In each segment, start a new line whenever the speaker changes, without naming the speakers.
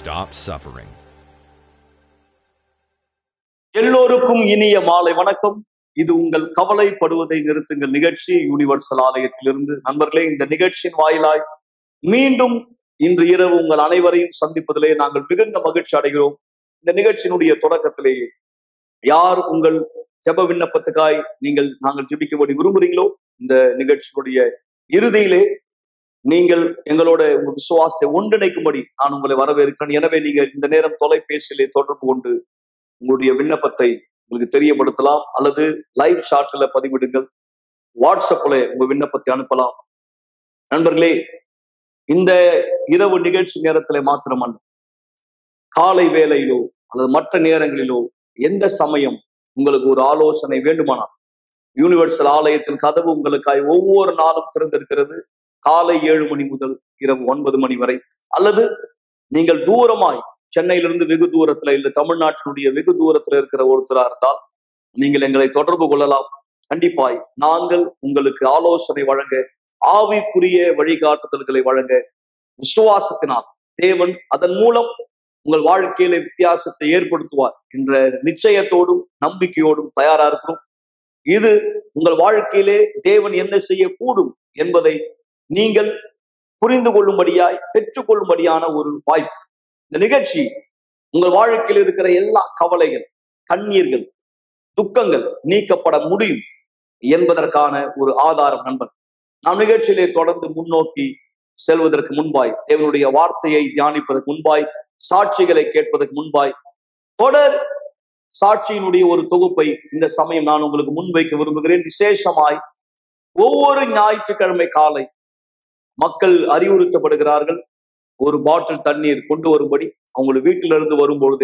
stop suffering.
எல்லோருக்கும் இனிய மாலை வணக்கம் இது உங்கள் கவலைப்படுவதை நிறுத்துங்கள் நிகழ்ச்சி யூனிவர்சல் ஆலயத்திலிருந்து நண்பர்களே இந்த நிகழ்ச்சியின் வாயிலாய் மீண்டும் இன்று இரவு உங்கள் அனைவரையும் சந்திப்பதிலே நாங்கள் மிகுந்த மகிழ்ச்சி அடைகிறோம் இந்த நிகழ்ச்சியினுடைய தொடக்கத்திலேயே யார் உங்கள் ஜெப விண்ணப்பத்துக்காய் நீங்கள் நாங்கள் ஜெபிக்கும்படி விரும்புறீங்களோ இந்த நிகழ்ச்சியினுடைய இறுதியிலே நீங்கள் எங்களோட உங்க விசுவாசத்தை ஒன்றிணைக்கும்படி நான் உங்களை வரவேற்கிறேன் எனவே நீங்கள் இந்த நேரம் தொலைபேசியிலே தொடர்பு கொண்டு உங்களுடைய விண்ணப்பத்தை உங்களுக்கு தெரியப்படுத்தலாம் அல்லது லைவ் சாட்ல பதிவிடுங்கள் வாட்ஸ்அப்ல உங்க விண்ணப்பத்தை அனுப்பலாம் நண்பர்களே இந்த இரவு நிகழ்ச்சி நேரத்துல மாத்திரமல்ல காலை வேளையிலோ அல்லது மற்ற நேரங்களிலோ எந்த சமயம் உங்களுக்கு ஒரு ஆலோசனை வேண்டுமானால் யூனிவர்சல் ஆலயத்தின் கதவு உங்களுக்காய் ஒவ்வொரு நாளும் திறந்திருக்கிறது காலை ஏழு மணி முதல் இரவு ஒன்பது மணி வரை அல்லது நீங்கள் தூரமாய் சென்னையிலிருந்து வெகு தூரத்துல இல்ல தமிழ்நாட்டினுடைய வெகு தூரத்துல இருக்கிற ஒருத்தரா இருந்தால் நீங்கள் எங்களை தொடர்பு கொள்ளலாம் கண்டிப்பாய் நாங்கள் உங்களுக்கு ஆலோசனை வழங்க ஆவிக்குரிய வழிகாட்டுதல்களை வழங்க விசுவாசத்தினால் தேவன் அதன் மூலம் உங்கள் வாழ்க்கையில வித்தியாசத்தை ஏற்படுத்துவார் என்ற நிச்சயத்தோடும் நம்பிக்கையோடும் தயாரா இருக்கிறோம் இது உங்கள் வாழ்க்கையிலே தேவன் என்ன செய்யக்கூடும் என்பதை நீங்கள் புரிந்து கொள்ளும்படியாய் பெற்றுக்கொள்ளும்படியான ஒரு வாய்ப்பு இந்த நிகழ்ச்சி உங்கள் வாழ்க்கையில் இருக்கிற எல்லா கவலைகள் கண்ணீர்கள் துக்கங்கள் நீக்கப்பட முடியும் என்பதற்கான ஒரு ஆதாரம் நண்பர் நாம் நிகழ்ச்சியிலே தொடர்ந்து முன்னோக்கி செல்வதற்கு முன்பாய் தேவனுடைய வார்த்தையை தியானிப்பதற்கு முன்பாய் சாட்சிகளை கேட்பதற்கு முன்பாய் தொடர் சாட்சியினுடைய ஒரு தொகுப்பை இந்த சமயம் நான் உங்களுக்கு முன்வைக்க விரும்புகிறேன் விசேஷமாய் ஒவ்வொரு ஞாயிற்றுக்கிழமை காலை மக்கள் அறிவுறுத்தப்படுகிறார்கள் ஒரு பாட்டில் தண்ணீர் கொண்டு வரும்படி அவங்க வீட்டில இருந்து வரும் பொழுதே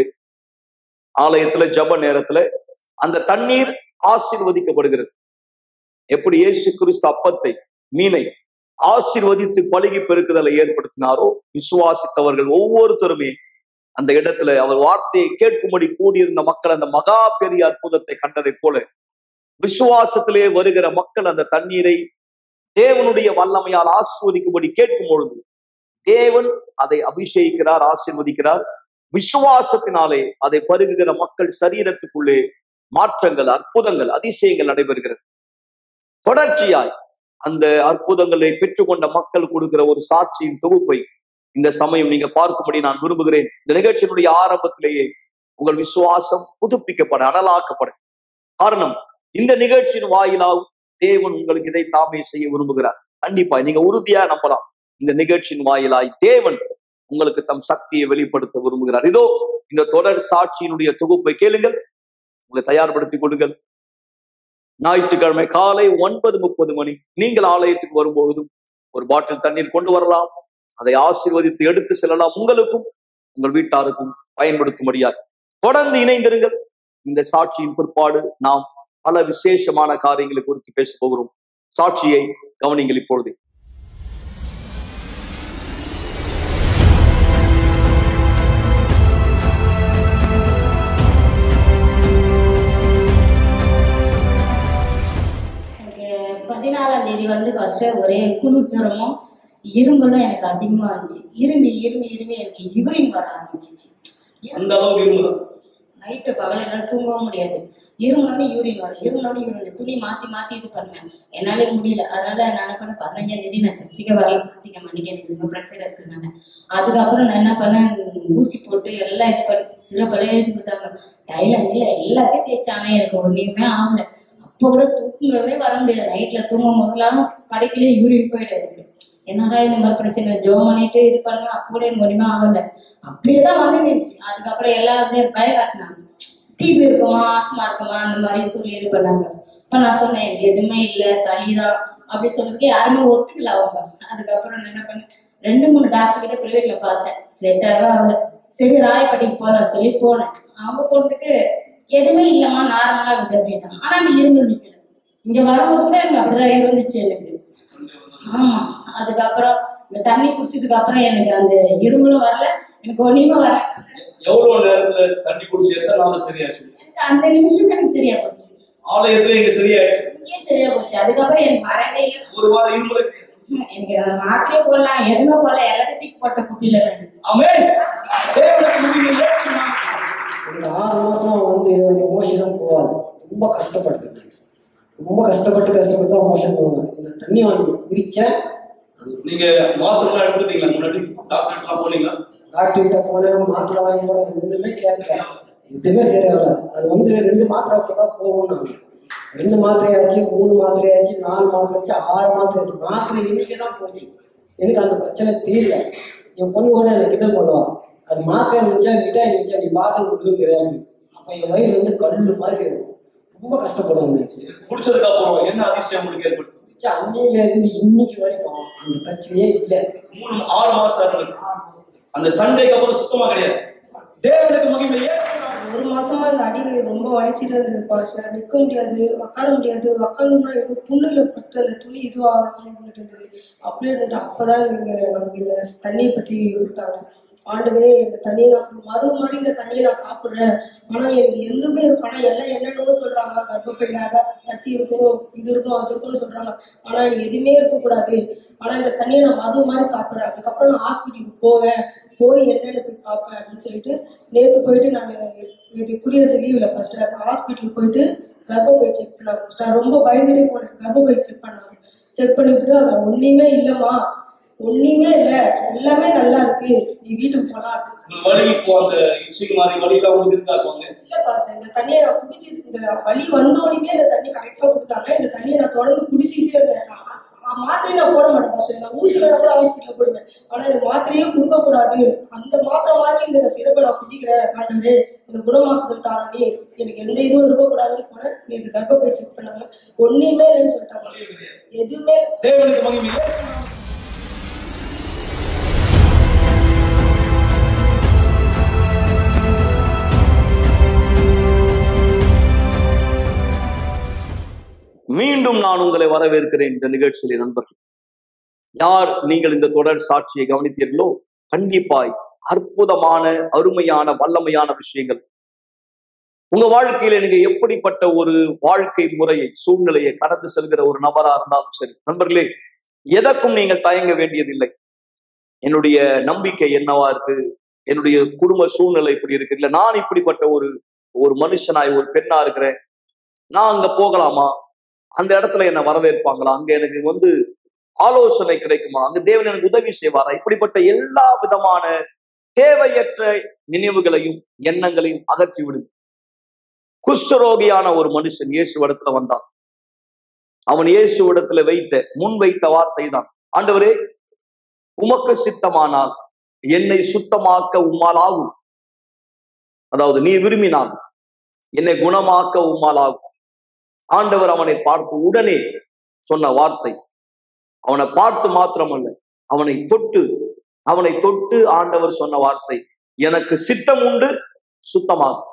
ஆலயத்துல ஜப நேரத்துல அந்த தண்ணீர் ஆசீர்வதிக்கப்படுகிறது எப்படி இயேசு கிறிஸ்து அப்பத்தை மீனை ஆசீர்வதித்து பழுகி பெருக்குதலை ஏற்படுத்தினாரோ விசுவாசித்தவர்கள் ஒவ்வொருத்தருமே அந்த இடத்துல அவர் வார்த்தையை கேட்கும்படி கூடியிருந்த மக்கள் அந்த மகா பெரிய அற்புதத்தை கண்டதை போல விசுவாசத்திலே வருகிற மக்கள் அந்த தண்ணீரை தேவனுடைய வல்லமையால் ஆசீர்வதிக்கும்படி கேட்கும் பொழுது தேவன் அதை அபிஷேகிக்கிறார் ஆசீர்வதிக்கிறார் விசுவாசத்தினாலே அதை பருகுகிற மக்கள் சரீரத்துக்குள்ளே மாற்றங்கள் அற்புதங்கள் அதிசயங்கள் நடைபெறுகிறது தொடர்ச்சியாய் அந்த அற்புதங்களை பெற்றுக்கொண்ட மக்கள் கொடுக்கிற ஒரு சாட்சியின் தொகுப்பை இந்த சமயம் நீங்க பார்க்கும்படி நான் விரும்புகிறேன் இந்த நிகழ்ச்சியினுடைய ஆரம்பத்திலேயே உங்கள் விசுவாசம் புதுப்பிக்கப்பட அனலாக்கப்பட காரணம் இந்த நிகழ்ச்சியின் வாயிலாகவும் தேவன் உங்களுக்கு இதை தாமே செய்ய விரும்புகிறார் கண்டிப்பா நீங்க உறுதியா நம்பலாம் இந்த நிகழ்ச்சியின் வாயிலாய் தேவன் உங்களுக்கு தம் சக்தியை வெளிப்படுத்த விரும்புகிறார் இதோ இந்த தொடர் சாட்சியினுடைய தொகுப்பை கேளுங்கள் உங்களை தயார்படுத்திக் கொள்ளுங்கள் ஞாயிற்றுக்கிழமை காலை ஒன்பது முப்பது மணி நீங்கள் ஆலயத்துக்கு வரும்பொழுதும் ஒரு பாட்டில் தண்ணீர் கொண்டு வரலாம் அதை ஆசீர்வதித்து எடுத்து செல்லலாம் உங்களுக்கும் உங்கள் வீட்டாருக்கும் பயன்படுத்தும்படியாக தொடர்ந்து இணைந்திருங்கள் இந்த சாட்சியின் பிற்பாடு நாம் பல விசேஷமான காரியங்களை குறித்து பேச போகிறோம் சாட்சியை கவனிங்கள் இப்பொழுது
எனக்கு பதினாலாம் தேதி வந்து ஃபர்ஸ்ட்டு ஒரே குளிர் ஜுரமும் இரும்பலும் எனக்கு அதிகமாக இருந்துச்சு இரும்பி இரும்பி இரும்பி எனக்கு யூரின் வர ஆரம்பிச்சிச்சு
அந்த அளவுக்கு இருந்தது
நைட்டு பகல் என்னால் தூங்கவும் முடியாது இருமுனோடனே யூரின் வரும் இருமுனோடனே யூரின் துணி மாற்றி மாற்றி இது பண்ணேன் என்னாலே முடியல அதனால நான் என்ன பண்ணேன் பதினஞ்சாம் தேதி நான் சர்ச்சைக்கு வரல மாற்றிக்க மன்னிக்க எனக்கு ரொம்ப பிரச்சனை இருக்குதுனால அதுக்கப்புறம் நான் என்ன பண்ணேன் ஊசி போட்டு எல்லாம் இது பண்ணி சிறப்பெல்லாம் எழுதி கொடுத்தாங்க தைலம் இல்லை எல்லாத்தையும் தேய்ச்சானே எனக்கு ஒன்றுமே ஆகல அப்போ கூட தூங்கவே வர முடியாது நைட்டில் தூங்கும் போதெல்லாம் படைக்கிலே யூரின் போயிடும் எனக்கு என்னடா இந்த மாதிரி பிரச்சனை ஜோம் பண்ணிட்டு இது பண்ணா அப்போ கூட எனக்கு ஒன்றுமே ஆகல அப்படியே தான் வந்து நின்றுச்சு அதுக்கப்புறம் எல்லாம் வந்து பயம் காட்டினாங்க டிபி இருக்குமா ஆஸ்மா இருக்குமா அந்த மாதிரி சொல்லி இது பண்ணாங்க இப்போ நான் சொன்னேன் எனக்கு எதுவுமே இல்லை சளிதான் அப்படி சொன்னதுக்கு யாருமே ஒத்துக்கல அவங்க அதுக்கப்புறம் நான் என்ன பண்ணேன் ரெண்டு மூணு டாக்டர் கிட்ட பிரைவேட்ல பார்த்தேன் செட்டாகவே ஆகல சரி ராயப்பட்டிக்கு போகலாம் சொல்லி போனேன் அவங்க போனதுக்கு எதுவுமே இல்லைம்மா நார்மலா இருக்குது அப்படின்ட்டாங்க ஆனா அந்த இருமல் நிக்கல இங்க வரும்போது கூட எனக்கு அப்படிதான் இருந்துச்சு எனக்கு ஆமா அதுக்கப்புறம் இந்த தண்ணி குடிச்சதுக்கு அப்புறம் எனக்கு அந்த இருமலும் வரல எனக்கு ஒண்ணுமே வரல
எவ்வளவு நேரத்துல தண்ணி குடிச்சு எத்தனை நாள் சரியாச்சு
எனக்கு அந்த நிமிஷம் எனக்கு சரியா போச்சு
ஆலயத்துல இங்க சரியாயிடுச்சு
இங்கேயே சரியா போச்சு அதுக்கப்புறம் எனக்கு வரவே இல்லை
ஒரு வாரம் இருமலுக்கு
ம், எனக்கு மாத்திரையே போடலாம் எதுவுமே போடல எல்லாத்தையும் தூக்கி போட்ட குப்பியில நான்
ஆமென் தேவனுக்கு மகிமை இயேசு நாமத்தில்.
எனக்கு ஆறு மாசமா வந்து மோஷனும் போகாது ரொம்ப கஷ்டப்பட்டு ரொம்ப கஷ்டப்பட்டு கஷ்டப்பட்டு தான் மோஷன் போவேன் இந்த தண்ணி வாங்கி குடிச்சேன்
நீங்க மாத்திரை எடுத்துட்டீங்களா முன்னாடி டாக்டர் போனீங்களா
டாக்டர் கிட்ட போனேன் மாத்திரை வாங்கி போனேன் ஒண்ணுமே கேட்கல எதுவுமே சரியாகல அது வந்து ரெண்டு மாத்திரை போட்டா போகும்னாங்க ரெண்டு மாத்திரையாச்சு மூணு மாத்திரையாச்சு நாலு மாத்திரையாச்சு ஆறு மாத்திரையாச்சு மாத்திரை எண்ணிக்கை தான் போச்சு எனக்கு அந்த பிரச்சனை தெரியல என் பொண்ணு கூட எனக்கு கிண்டல் பண்ணுவா அது மாத்திரை நினைச்சா மிட்டாய் நினைச்சா நீ பாட்டு விழுங்குறியாங்க அப்போ என் வயிறு வந்து கல்லு மாதிரி இருக்கும் ரொம்ப கஷ்டப்படுவாங்க
குடிச்சதுக்கு அப்புறம் என்ன அதிசயம் உங்களுக்கு ஏற்பட்டு
குடிச்ச அன்னையில இருந்து இன்னைக்கு வரைக்கும் அந்த பிரச்சனையே இல்லை
மூணு ஆறு மாசம் இருந்தது அந்த சண்டேக்கு அப்புறம் சுத்தமா கிடையாது தேவனுக்கு மகிமை இயேசு நாமத்தில்.
ஒரு மாசமா இந்த அடி ரொம்ப வலிச்சிட்டு இருந்தது பாஸ்டர் நிற்க முடியாது உட்கார முடியாது உட்காந்தோம்னா ஏதோ புண்ணுல பட்டு அந்த துணி இதுவாகிற மாதிரி இருந்துட்டு இருந்தது அப்படியே இருந்துட்டு அப்பதான் நீங்க நமக்கு இந்த தண்ணியை பத்தி கொடுத்தாங்க ஆண்டவே இந்த தண்ணியை நான் மது மாதிரி இந்த தண்ணியை நான் சாப்பிட்றேன் ஆனா எனக்கு எதுவுமே இருக்கும் ஆனா எல்லாம் என்னென்னவோ சொல்றாங்க கர்ப்பப்பையில அதான் தட்டி இருக்கும் இது இருக்கும் அது இருக்கும்னு சொல்றாங்க ஆனா எனக்கு எதுவுமே இருக்கக்கூடாது ஆனா இந்த தண்ணியை நான் மருந்து மாதிரி சாப்பிட்றேன் அதுக்கப்புறம் நான் ஹாஸ்பிட்டலுக்கு போவேன் போய் என்னென்னு போய் பார்ப்பேன் அப்படின்னு சொல்லிட்டு நேற்று போயிட்டு நான் நேற்று குடியரசு லீவில் ஃபஸ்ட்டு ஹாஸ்பிட்டலுக்கு போயிட்டு கர்ப்பப்பை செக் பண்ணாங்க ஃபஸ்ட்டு நான் ரொம்ப பயந்துட்டே போனேன் கர்ப்பப்பை செக் பண்ணாங்க செக் பண்ணிவிட்டு அதில் ஒன்றுமே இல்லைம்மா ஒன்றுமே இல்லை எல்லாமே நல்லா இருக்கு நீ வீட்டுக்கு போகலாம் அப்படின்னு
உங்களுக்கு வலி இப்போ அந்த இச்சிங் மாதிரி வலி எல்லாம் உங்களுக்கு இருக்கா இப்போ அங்க?
இல்ல பாஸ்டர் இந்த தண்ணியை நான் குடிச்சு இந்த வலி வந்தோடனே இந்த தண்ணி கரெக்டா கொடுத்தாங்க இந்த தண்ணியை நான் தொடர்ந்து குடிச்சிக்கிட்டே இருந்தேன் நான் நான் மாத்திரையை நான் போட மாட்டேன் பாஸ்டர் நான் ஊசி வேணா கூட ஹாஸ்பிட்டல் போடுவேன் ஆனா எனக்கு மாத்திரையே கொடுக்க கூடாது அந்த மாத்திரை மாதிரி இந்த சிறப்பை நான் குடிக்கிறேன் ஆண்டவரே எனக்கு குணமாக்குதல் தாரணி எனக்கு எந்த இதுவும் இருக்கக்கூடாதுன்னு போனேன் இது கர்ப்பப்பை செக் பண்ணாங்க ஒண்ணுமே இல்லைன்னு சொல்லிட்டாங்க எதுவுமே
தேவனுக்கு மகிமை இயேசு நாமத்தில். மீண்டும் நான் உங்களை வரவேற்கிறேன் இந்த நிகழ்ச்சியிலே நண்பர்கள் யார் நீங்கள் இந்த தொடர் சாட்சியை கவனித்தீர்களோ கண்டிப்பாய் அற்புதமான அருமையான வல்லமையான விஷயங்கள் உங்க வாழ்க்கையில நீங்க எப்படிப்பட்ட ஒரு வாழ்க்கை முறையை சூழ்நிலையை கடந்து செல்கிற ஒரு நபரா இருந்தாலும் சரி நண்பர்களே எதற்கும் நீங்கள் தயங்க வேண்டியதில்லை என்னுடைய நம்பிக்கை என்னவா இருக்கு என்னுடைய குடும்ப சூழ்நிலை இப்படி இருக்கு இல்ல நான் இப்படிப்பட்ட ஒரு ஒரு மனுஷனாய் ஒரு பெண்ணா இருக்கிறேன் நான் அங்க போகலாமா அந்த இடத்துல என்ன வரவேற்பாங்களா அங்க எனக்கு வந்து ஆலோசனை கிடைக்குமா அங்க தேவன் எனக்கு உதவி செய்வாரா இப்படிப்பட்ட எல்லா விதமான தேவையற்ற நினைவுகளையும் எண்ணங்களையும் அகற்றி விடும் குஷ்டரோகியான ஒரு மனுஷன் இயேசுவிடத்துல வந்தான் அவன் இயேசுவிடத்துல வைத்த முன் வைத்த வார்த்தை தான் ஆண்டவரே உமக்கு சித்தமானால் என்னை சுத்தமாக்க உம்மால் ஆகும் அதாவது நீ விரும்பினால் என்னை குணமாக்க உம்மால் ஆகும் ஆண்டவர் அவனை பார்த்து உடனே சொன்ன வார்த்தை அவனை பார்த்து மாத்திரமல்ல அவனை தொட்டு அவனை தொட்டு ஆண்டவர் சொன்ன வார்த்தை எனக்கு சித்தம் உண்டு சுத்தமாகும்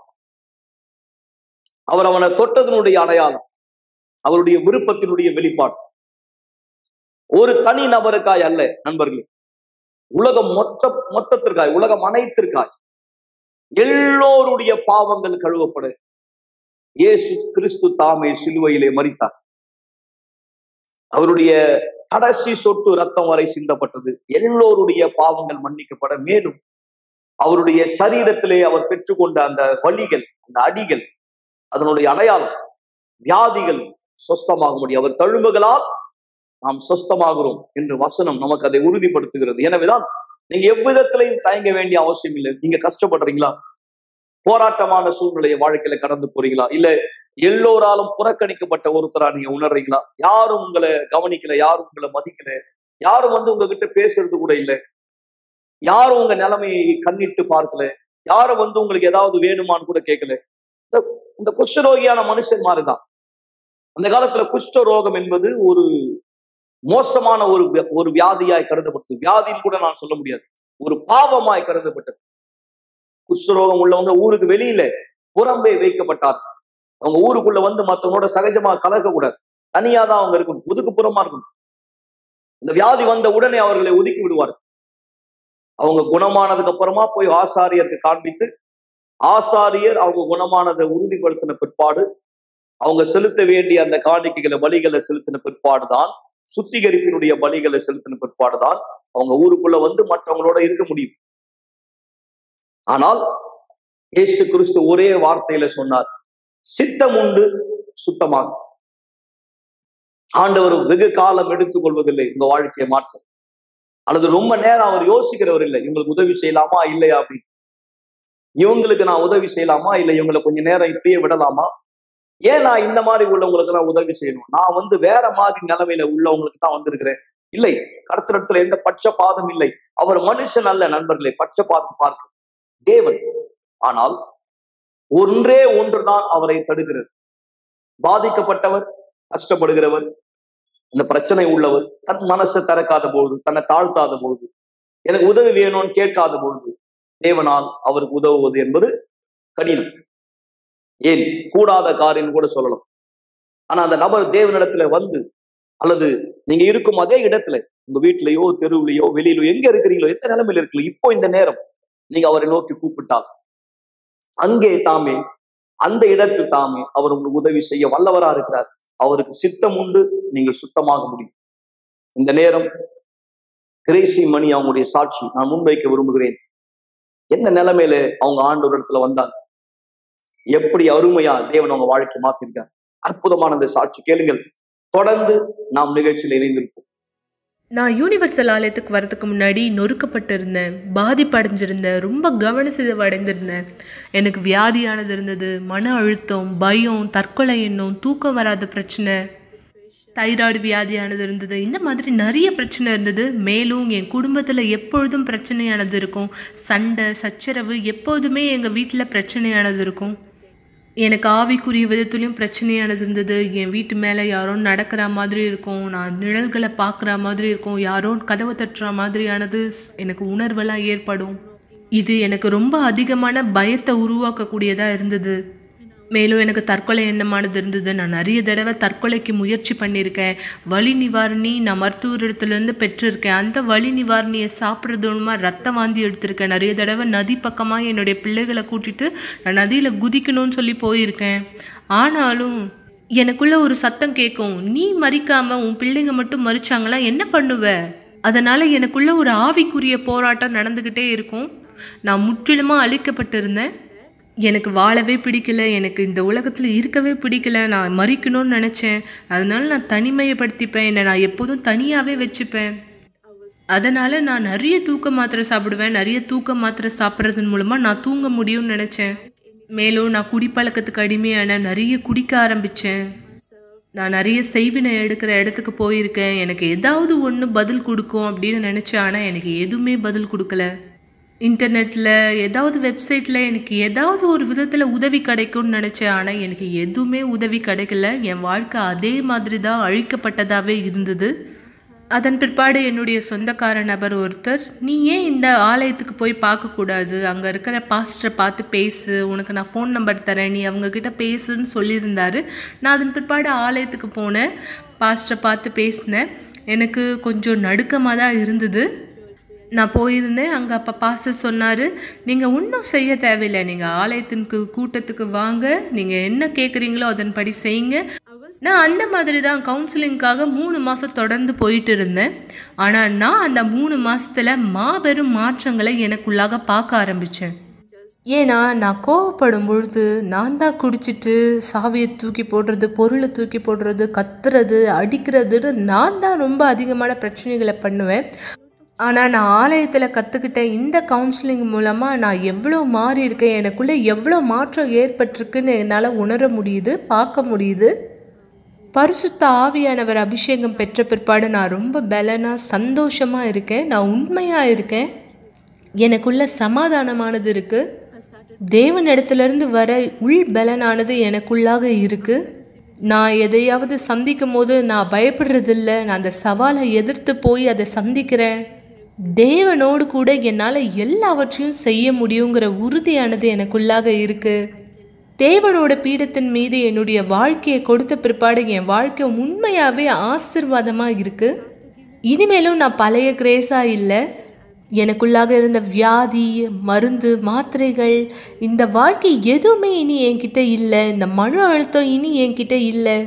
அவர் அவனை தொட்டதனுடைய அடையாளம் அவருடைய விருப்பத்தினுடைய வெளிப்பாடு ஒரு தனி நபருக்காய் அல்ல நண்பர்களே உலகம் மொத்த மொத்தத்திற்காய் உலகம் அனைத்திற்காய் எல்லோருடைய பாவங்கள் கழுவப்பட இயேசு கிறிஸ்து தாமே சிலுவையிலே மரித்தார் அவருடைய கடைசி சொட்டு ரத்தம் வரை சிந்தப்பட்டது எல்லோருடைய பாவங்கள் மன்னிக்கப்பட மேலும் அவருடைய சரீரத்திலே அவர் பெற்றுக்கொண்ட அந்த வலிகள் அந்த அடிகள் அதனுடைய அடையாளம் வியாதிகள் சொஸ்தமாக முடியும் அவர் தழும்புகளால் நாம் சொஸ்தமாகிறோம் என்று வசனம் நமக்கு அதை உறுதிப்படுத்துகிறது எனவேதான் நீங்க எவ்விதத்திலையும் தயங்க வேண்டிய அவசியம் இல்லை நீங்க கஷ்டப்படுறீங்களா போராட்டமான சூழ்நிலையை வாழ்க்கையில கடந்து போறீங்களா இல்ல எல்லோராலும் புறக்கணிக்கப்பட்ட ஒருத்தரா நீங்க உணர்றீங்களா யாரும் உங்களை கவனிக்கல யாரும் உங்களை மதிக்கல யாரும் வந்து உங்ககிட்ட பேசுறது கூட இல்லை யாரும் உங்க நிலைமையை கண்ணிட்டு பார்க்கல யாரும் வந்து உங்களுக்கு ஏதாவது வேணுமான்னு கூட கேட்கல இந்த- இந்த குஷ்டரோகியான மனுஷன் மாதிரிதான் அந்த காலத்துல குஷ்ட ரோகம் என்பது ஒரு மோசமான ஒரு வி- ஒரு வியாதியாய் கருதப்பட்டது வியாதின்னு கூட நான் சொல்ல முடியாது ஒரு பாவமாய் கருதப்பட்டது குஷ்டரோகம் உள்ளவங்க ஊருக்கு வெளியில புறம்பே வைக்கப்பட்டார் அவங்க ஊருக்குள்ள வந்து மத்தவங்களோட சகஜமா கலக்க கூடாது தனியா தான் அவங்க இருக்கணும் ஒதுக்குப்புறமா இருக்கணும் இந்த வியாதி வந்த உடனே அவர்களை ஒதுக்கி விடுவார் அவங்க குணமானதுக்கு அப்புறமா போய் ஆசாரியருக்கு காண்பித்து ஆசாரியர் அவங்க குணமானதை உறுதிப்படுத்தின பிற்பாடு அவங்க செலுத்த வேண்டிய அந்த காணிக்கைகளை பலிகளை செலுத்தின பிற்பாடு தான் சுத்திகரிப்பினுடைய பலிகளை செலுத்தின பிற்பாடுதான் அவங்க ஊருக்குள்ள வந்து மற்றவங்களோட இருக்க முடியும் ஆனால் இயேசு கிறிஸ்து ஒரே வார்த்தையில சொன்னார் சித்தம் உண்டு சுத்தமாக ஆண்டவர் வெகு காலம் எடுத்துக் கொள்வதில்லை உங்க வாழ்க்கையை மாற்ற அல்லது ரொம்ப நேரம் அவர் யோசிக்கிறவர் இல்லை இவங்களுக்கு உதவி செய்யலாமா இல்லையா அப்படின்னு இவங்களுக்கு நான் உதவி செய்யலாமா இல்லை இவங்களை கொஞ்ச நேரம் இப்படியே விடலாமா ஏன் நான் இந்த மாதிரி உள்ளவங்களுக்கு நான் உதவி செய்யணும் நான் வந்து வேற மாதிரி நிலைமையில உள்ளவங்களுக்கு தான் வந்திருக்கிறேன் இல்லை கருத்திரத்துல எந்த பட்சபாதம் இல்லை அவர் மனுஷன் அல்ல நண்பர்களே பட்சபாதம் பார்க்க தேவன் ஆனால் ஒன்றே ஒன்றுதான் அவரை தடுக்கிறது பாதிக்கப்பட்டவர் கஷ்டப்படுகிறவர் இந்த பிரச்சனை உள்ளவர் தன் மனசை திறக்காத பொழுது தன்னை தாழ்த்தாத பொழுது எனக்கு உதவி வேணும்னு கேட்காத பொழுது தேவனால் அவருக்கு உதவுவது என்பது கடினம் ஏன் கூடாத காரியம் கூட சொல்லலாம் ஆனா அந்த நபர் தேவனிடத்துல வந்து அல்லது நீங்க இருக்கும் அதே இடத்துல உங்க வீட்லயோ தெருவுலயோ வெளியிலயோ எங்க இருக்கிறீங்களோ எந்த நிலைமையில இருக்கீங்களோ இப்போ இந்த நேரம் நீங்க அவரை நோக்கி கூப்பிட்டால் அங்கே தாமே அந்த இடத்தில் தாமே அவர் உங்களுக்கு உதவி செய்ய வல்லவரா இருக்கிறார் அவருக்கு சித்தம் உண்டு நீங்கள் சுத்தமாக முடியும் இந்த நேரம் கிரேசி மணி அவங்களுடைய சாட்சி நான் முன்வைக்க விரும்புகிறேன் எந்த நிலைமையில அவங்க ஆண்டவர் இடத்துல வந்தாங்க எப்படி அருமையா தேவன் அவங்க வாழ்க்கை மாத்திருக்கார் அற்புதமான அந்த சாட்சி கேளுங்கள் தொடர்ந்து நாம் நிகழ்ச்சியில் இணைந்திருப்போம்
நான் யூனிவர்சல் ஆலயத்துக்கு வரதுக்கு முன்னாடி நொறுக்கப்பட்டிருந்தேன் பாதிப்படைஞ்சிருந்தேன் ரொம்ப கவனசிதைவு அடைந்திருந்தேன் எனக்கு வியாதியானது இருந்தது மன அழுத்தம் பயம் தற்கொலை எண்ணம் தூக்கம் வராத பிரச்சனை தைராய்டு வியாதியானது இருந்தது இந்த மாதிரி நிறைய பிரச்சனை இருந்தது மேலும் என் குடும்பத்தில் எப்பொழுதும் பிரச்சனையானது இருக்கும் சண்டை சச்சரவு எப்போதுமே எங்கள் வீட்டில் பிரச்சனையானது இருக்கும் எனக்கு ஆவிக்குரிய விதத்துலேயும் பிரச்சனையானது இருந்தது என் வீட்டு மேலே யாரோ நடக்கிற மாதிரி இருக்கும் நான் நிழல்களை பார்க்குற மாதிரி இருக்கும் யாரோ கதவை தட்டுற மாதிரியானது ஸ்- எனக்கு உணர்வெல்லாம் ஏற்படும் இது எனக்கு ரொம்ப அதிகமான பயத்தை உருவாக்கக்கூடியதாக இருந்தது மேலும் எனக்கு தற்கொலை எண்ணமானது இருந்தது நான் நிறைய தடவை தற்கொலைக்கு முயற்சி பண்ணியிருக்கேன் வலி நிவாரணி நான் மருத்துவரிடத்துலேருந்து பெற்றிருக்கேன் அந்த வலி நிவாரணியை சாப்பிட்றது மூலமாக ரத்த வாந்தி எடுத்திருக்கேன் நிறைய தடவை நதி பக்கமாக என்னுடைய பிள்ளைகளை கூட்டிட்டு நான் நதியில் குதிக்கணும்னு சொல்லி போயிருக்கேன் ஆனாலும் எனக்குள்ள ஒரு சத்தம் கேட்கும் நீ மறிக்காம உன் பிள்ளைங்க மட்டும் மறிச்சாங்களா என்ன பண்ணுவ அதனால எனக்குள்ள ஒரு ஆவிக்குரிய போராட்டம் நடந்துக்கிட்டே இருக்கும் நான் முற்றிலுமாக அழிக்கப்பட்டிருந்தேன் எனக்கு வாழவே பிடிக்கல எனக்கு இந்த உலகத்தில் இருக்கவே பிடிக்கல நான் மறிக்கணும்னு நினச்சேன் அதனால நான் தனிமையப்படுத்திப்பேன் என்னை நான் எப்போதும் தனியாகவே வச்சுப்பேன் அதனால் நான் நிறைய தூக்க மாத்திரை சாப்பிடுவேன் நிறைய தூக்க மாத்திரை சாப்பிட்றதன் மூலமாக நான் தூங்க முடியும்னு நினச்சேன் மேலும் நான் குடிப்பழக்கத்துக்கு அடிமையான நிறைய குடிக்க ஆரம்பித்தேன் நான் நிறைய செய்வினை எடுக்கிற இடத்துக்கு போயிருக்கேன் எனக்கு ஏதாவது ஒன்று பதில் கொடுக்கும் அப்படின்னு நினச்சேன் ஆனால் எனக்கு எதுவுமே பதில் கொடுக்கல இன்டர்நெட்டில் ஏதாவது வெப்சைட்டில் எனக்கு ஏதாவது ஒரு விதத்தில் உதவி கிடைக்கும்னு நினச்சேன் ஆனால் எனக்கு எதுவுமே உதவி கிடைக்கல என் வாழ்க்கை அதே மாதிரி தான் அழிக்கப்பட்டதாகவே இருந்தது அதன் பிற்பாடு என்னுடைய சொந்தக்கார நபர் ஒருத்தர் நீ ஏன் இந்த ஆலயத்துக்கு போய் பார்க்கக்கூடாது அங்கே இருக்கிற பாஸ்டரை பார்த்து பேசு உனக்கு நான் ஃபோன் நம்பர் தரேன் நீ அவங்கக்கிட்ட பேசுன்னு சொல்லியிருந்தாரு நான் அதன் பிற்பாடு ஆலயத்துக்கு போனேன் பாஸ்டரை பார்த்து பேசினேன் எனக்கு கொஞ்சம் நடுக்கமாக தான் இருந்தது நான் போயிருந்தேன் அங்கே அப்போ பாஸ்டர் சொன்னார் நீங்கள் ஒன்றும் செய்ய தேவையில்லை நீங்கள் ஆலயத்திற்கு கூட்டத்துக்கு வாங்க நீங்கள் என்ன கேட்குறீங்களோ அதன்படி செய்யுங்க நான் அந்த மாதிரி தான் கவுன்சிலிங்காக மூணு மாதம் தொடர்ந்து போயிட்டு இருந்தேன் ஆனால் நான் அந்த மூணு மாதத்தில் மாபெரும் மாற்றங்களை எனக்குள்ளாக பார்க்க ஆரம்பித்தேன் ஏன்னா நான் கோவப்படும் பொழுது நான் தான் குடிச்சிட்டு சாவியை தூக்கி போடுறது பொருளை தூக்கி போடுறது கத்துறது அடிக்கிறதுன்னு நான் தான் ரொம்ப அதிகமான பிரச்சனைகளை பண்ணுவேன் ஆனால் நான் ஆலயத்தில் கற்றுக்கிட்ட இந்த கவுன்சிலிங் மூலமாக நான் எவ்வளோ மாறி இருக்கேன் எனக்குள்ளே எவ்வளோ மாற்றம் ஏற்பட்டிருக்குன்னு என்னால் உணர முடியுது பார்க்க முடியுது பரிசுத்த ஆவியானவர் அபிஷேகம் பெற்ற பிற்பாடு நான் ரொம்ப பலனாக சந்தோஷமாக இருக்கேன் நான் உண்மையாக இருக்கேன் எனக்குள்ள சமாதானமானது இருக்குது தேவன் இடத்துலேருந்து வர உள் பலனானது எனக்குள்ளாக இருக்குது நான் எதையாவது சந்திக்கும் போது நான் பயப்படுறதில்ல நான் அந்த சவாலை எதிர்த்து போய் அதை சந்திக்கிறேன் தேவனோடு கூட என்னால் எல்லாவற்றையும் செய்ய முடியுங்கிற உறுதியானது எனக்குள்ளாக இருக்குது தேவனோட பீடத்தின் மீது என்னுடைய வாழ்க்கையை கொடுத்த பிற்பாடு என் வாழ்க்கை உண்மையாகவே ஆசிர்வாதமாக இருக்குது இனிமேலும் நான் பழைய கிரேஸாக இல்லை எனக்குள்ளாக இருந்த வியாதி மருந்து மாத்திரைகள் இந்த வாழ்க்கை எதுவுமே இனி என்கிட்ட இல்லை இந்த மன அழுத்தம் இனி என்கிட்ட இல்லை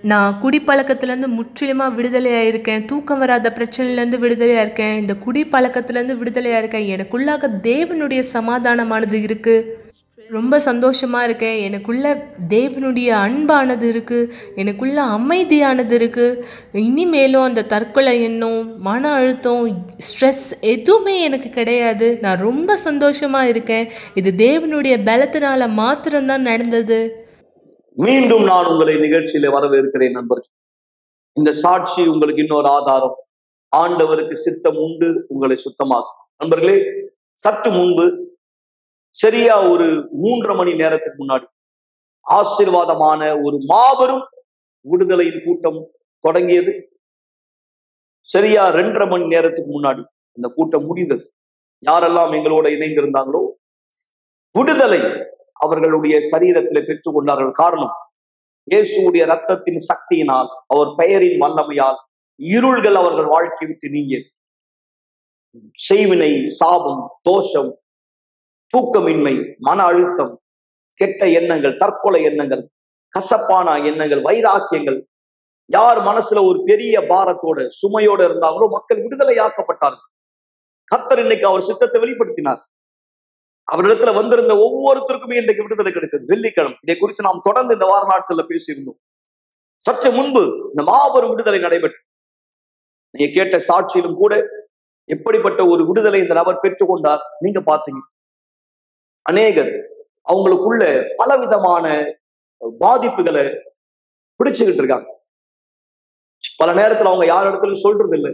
நான் குடிப்பழக்கத்துலேருந்து முற்றிலுமாக விடுதலையாக இருக்கேன் தூக்கம் வராத பிரச்சனையிலேருந்து விடுதலையாக இருக்கேன் இந்த குடிப்பழக்கத்துலேருந்து விடுதலையாக இருக்கேன் எனக்குள்ளாக தேவனுடைய சமாதானமானது இருக்குது ரொம்ப சந்தோஷமாக இருக்கேன் எனக்குள்ள தேவனுடைய அன்பானது இருக்குது எனக்குள்ள அமைதியானது இருக்குது இனிமேலும் அந்த தற்கொலை எண்ணம் மன அழுத்தம் ஸ்ட்ரெஸ் எதுவுமே எனக்கு கிடையாது நான் ரொம்ப சந்தோஷமாக இருக்கேன் இது தேவனுடைய பலத்தினால மாத்திரம்தான் நடந்தது
மீண்டும் நான் உங்களை நிகழ்ச்சியில வரவேற்கிறேன் நண்பர்கள் இந்த சாட்சி உங்களுக்கு இன்னொரு ஆதாரம் ஆண்டவருக்கு சித்தம் உண்டு உங்களை சுத்தமாக்கும் நண்பர்களே சற்று முன்பு சரியா ஒரு மூன்றரை மணி நேரத்துக்கு முன்னாடி ஆசீர்வாதமான ஒரு மாபெரும் விடுதலையின் கூட்டம் தொடங்கியது சரியா ரெண்டரை மணி நேரத்துக்கு முன்னாடி இந்த கூட்டம் முடிந்தது யாரெல்லாம் எங்களோட இணைந்திருந்தாங்களோ விடுதலை அவர்களுடைய சரீரத்தில் பெற்றுக் கொண்டார்கள் காரணம் இயேசுடைய ரத்தத்தின் சக்தியினால் அவர் பெயரின் வல்லமையால் இருள்கள் அவர்கள் வாழ்க்கை விட்டு நீங்க செய்வினை சாபம் தோஷம் தூக்கமின்மை மன அழுத்தம் கெட்ட எண்ணங்கள் தற்கொலை எண்ணங்கள் கசப்பான எண்ணங்கள் வைராக்கியங்கள் யார் மனசுல ஒரு பெரிய பாரத்தோட சுமையோட இருந்தாங்களோ மக்கள் விடுதலையாக்கப்பட்டார்கள் கர்த்தர் இன்னைக்கு அவர் சித்தத்தை வெளிப்படுத்தினார் அவரிடத்துல வந்திருந்த ஒவ்வொருத்தருக்குமே இன்றைக்கு விடுதலை கிடைத்தது வெள்ளிக்கிழமை இதை குறித்து நாம் தொடர்ந்து இந்த வார நாட்கள்ல பேசியிருந்தோம் சற்று முன்பு இந்த மாபெரும் விடுதலை நடைபெற்று நீங்க கேட்ட சாட்சியிலும் கூட எப்படிப்பட்ட ஒரு விடுதலை இந்த நபர் பெற்றுக்கொண்டார் நீங்க பாத்தீங்க அநேகர் அவங்களுக்குள்ள பலவிதமான பாதிப்புகளை பிடிச்சுக்கிட்டு இருக்காங்க பல நேரத்துல அவங்க யார் இடத்துலயும் சொல்றது இல்லை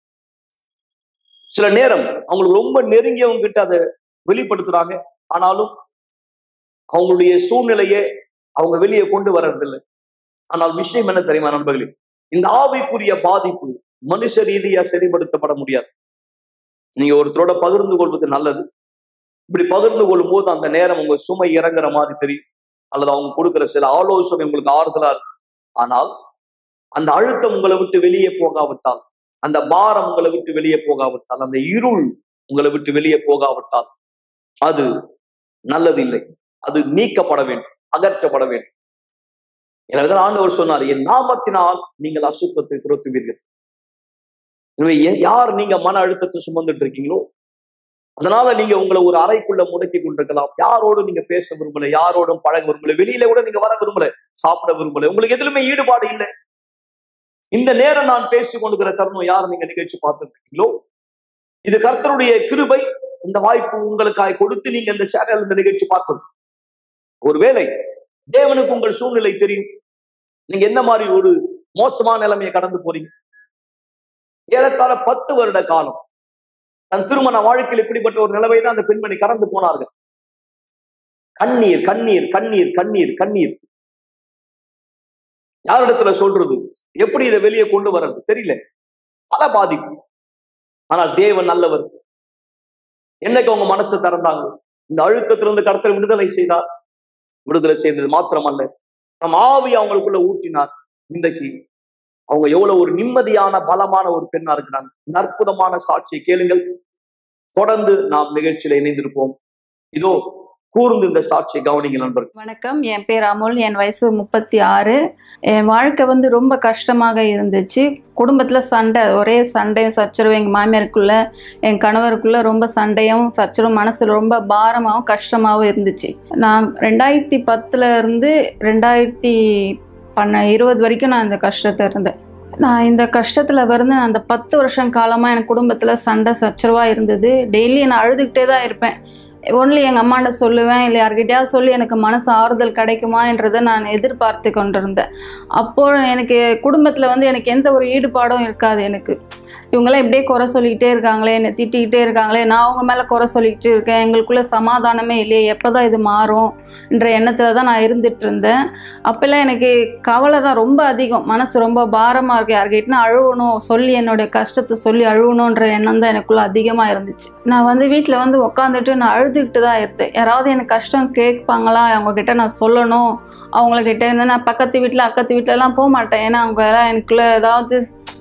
சில நேரம் அவங்களுக்கு ரொம்ப நெருங்கியவங்க கிட்ட அதை வெளிப்படுத்துறாங்க ஆனாலும் அவங்களுடைய சூழ்நிலையை அவங்க வெளியே கொண்டு வர்றதில்லை ஆனால் விஷயம் என்ன தெரியுமா நண்பர்களே இந்த ஆவிக்குரிய பாதிப்பு மனுஷ ரீதியா சரிப்படுத்தப்பட முடியாது நீங்க ஒருத்தரோட பகிர்ந்து கொள்வது நல்லது இப்படி பகிர்ந்து கொள்ளும் போது அந்த நேரம் உங்க சுமை இறங்குற மாதிரி தெரியும் அல்லது அவங்க கொடுக்கிற சில ஆலோசனை உங்களுக்கு ஆறுதலா இருக்கும் ஆனால் அந்த அழுத்தம் உங்களை விட்டு வெளியே போகாவிட்டால் அந்த பாரம் உங்களை விட்டு வெளியே போகாவிட்டால் அந்த இருள் உங்களை விட்டு வெளியே போகாவிட்டால் அது நல்லதில்லை அது நீக்கப்பட வேண்டும் அகற்றப்பட வேண்டும் எனவேதான் ஆண்டவர் சொன்னார் என் நாமத்தினால் நீங்கள் அசுத்தத்தை துரத்துவீர்கள் எனவே எ- யார் நீங்க மன அழுத்தத்தை சுமந்துட்டு இருக்கீங்களோ அதனால நீங்க உங்களை ஒரு அறைக்குள்ள முடக்கி கொண்டிருக்கலாம் யாரோடு நீங்க பேச விரும்பல யாரோடும் பழக விரும்பல வெளியில கூட நீங்க வர விரும்பல சாப்பிட விரும்பல உங்களுக்கு எதுலுமே ஈடுபாடு இல்லை இந்த நேரம் நான் பேசி கொண்டிருக்கிற தருணம் யார் நீங்க நிகழ்ச்சி பார்த்துட்டு இருக்கீங்களோ இது கர்த்தருடைய கிருபை இந்த வாய்ப்பு உங்களுக்காய் கொடுத்து நீங்க இந்த சேனல் இந்த நிகழ்ச்சி பார்க்கணும் ஒருவேளை தேவனுக்கு உங்கள் சூழ்நிலை தெரியும் நீங்க என்ன மாதிரி ஒரு மோசமான நிலைமையை கடந்து போறீங்க ஏறத்தாழ பத்து வருட காலம் தன் திருமண வாழ்க்கையில் இப்படிப்பட்ட ஒரு நிலைமை தான் அந்த பெண்மணி கடந்து போனார்கள் கண்ணீர் கண்ணீர் கண்ணீர் கண்ணீர் கண்ணீர் யாரிடத்துல சொல்றது எப்படி இதை வெளியே கொண்டு வர்றது தெரியல பல பாதிப்பு ஆனால் தேவன் நல்லவர் என்னைக்கு அவங்க மனசு திறந்தாங்க இந்த அழுத்தத்திலிருந்து கருத்தர் விடுதலை செய்தார் விடுதலை செய்தது மாத்திரமல்ல நம் ஆவி அவங்களுக்குள்ள ஊற்றினார் இன்றைக்கு அவங்க எவ்வளவு ஒரு நிம்மதியான பலமான ஒரு பெண்ணா இருக்கிறாங்க இந்த அற்புதமான சாட்சியை கேளுங்கள் தொடர்ந்து நாம் நிகழ்ச்சியில இணைந்திருப்போம் இதோ கூர்ந்து இந்த சாட்சியை கவனிங்க நண்பர்கள்
வணக்கம் என் பேர் அமுல் என் வயசு முப்பத்தி ஆறு என் வாழ்க்கை வந்து ரொம்ப கஷ்டமாக இருந்துச்சு குடும்பத்தில் சண்டை ஒரே சண்டையும் சச்சரவும் எங்கள் மாமியாருக்குள்ள என் கணவருக்குள்ள ரொம்ப சண்டையும் சச்சரவும் மனசில் ரொம்ப பாரமாகவும் கஷ்டமாகவும் இருந்துச்சு நான் ரெண்டாயிரத்தி பத்துல இருந்து ரெண்டாயிரத்தி பண்ண இருபது வரைக்கும் நான் இந்த கஷ்டத்தை இருந்தேன் நான் இந்த கஷ்டத்தில் வந்து அந்த பத்து வருஷம் காலமாக என் குடும்பத்தில் சண்டை சச்சரவாக இருந்தது டெய்லி நான் அழுதுகிட்டே தான் இருப்பேன் ஒன்லி எங்கள் அம்மாண்ட சொல்லுவேன் இல்லை யார்கிட்டயாவது சொல்லி எனக்கு மனசு ஆறுதல் கிடைக்குமான்றதை நான் எதிர்பார்த்து கொண்டிருந்தேன் அப்போ எனக்கு குடும்பத்தில் வந்து எனக்கு எந்த ஒரு ஈடுபாடும் இருக்காது எனக்கு இவங்களாம் இப்படியே குறை சொல்லிக்கிட்டே இருக்காங்களே என்னை திட்டிக்கிட்டே இருக்காங்களே நான் அவங்க மேலே குறை சொல்லிக்கிட்டு இருக்கேன் எங்களுக்குள்ள சமாதானமே இல்லையே எப்போ தான் இது மாறும் என்ற எண்ணத்தில் தான் நான் இருந்துட்டு இருந்தேன் அப்போல்லாம் எனக்கு கவலை தான் ரொம்ப அதிகம் மனசு ரொம்ப பாரமாக இருக்குது யார்கிட்டனா அழுவணும் சொல்லி என்னுடைய கஷ்டத்தை சொல்லி அழுவணுன்ற எண்ணம் தான் எனக்குள்ள அதிகமாக இருந்துச்சு நான் வந்து வீட்டில் வந்து உட்காந்துட்டு நான் அழுதுகிட்டு தான் இருந்தேன் யாராவது எனக்கு கஷ்டம் கேட்பாங்களா அவங்கக்கிட்ட நான் சொல்லணும் அவங்கக்கிட்ட இருந்து நான் பக்கத்து வீட்டில் அக்கத்து வீட்டிலலாம் போக மாட்டேன் ஏன்னா அவங்க எல்லாம் எனக்குள்ள ஏதாவது